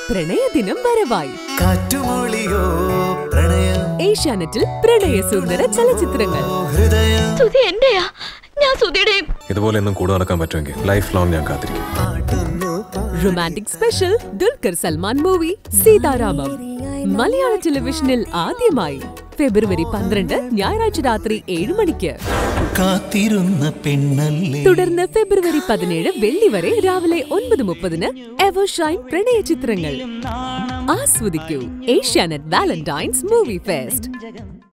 പ്രണയദിനം വരവായി കാറ്റുമൊളിയോ പ്രണയം ഏഷ്യാനെറ്റിൽ പ്രണയസുന്ദര ചലച്ചിത്രങ്ങൾ ഹൃദയം സുധി എന്റെയാ ഞാൻ സുധിയുടെയും ഇതുപോലെ ഒന്നും കൂടെ നടക്കാൻ പറ്റുമെങ്കിൽ ലൈഫ് ലോങ് ഞാൻ കാത്തിരിക്കും പാട്ടുന്നു romantic special Dulquer Salmaan movie Sitaramam മലയാള ടെലിവിഷനിൽ ആദ്യമായി ഫെബ്രുവരി പന്ത്രണ്ട് ഞായറാഴ്ച രാത്രി ഏഴ് മണിക്ക് കാത്തിരുന്ന പെണ്ണല്ലേ തുടർന്ന് ഫെബ്രുവരി പതിനേഴ് വെള്ളി വരെ രാവിലെ ഒൻപത് മുപ്പതിന് എവർ ഷൈൻ പ്രണയ ചിത്രങ്ങൾ ആസ്വദിക്കൂ ഏഷ്യാനെറ്റ് വാലന്റൈൻസ് മൂവി ഫെസ്റ്റ്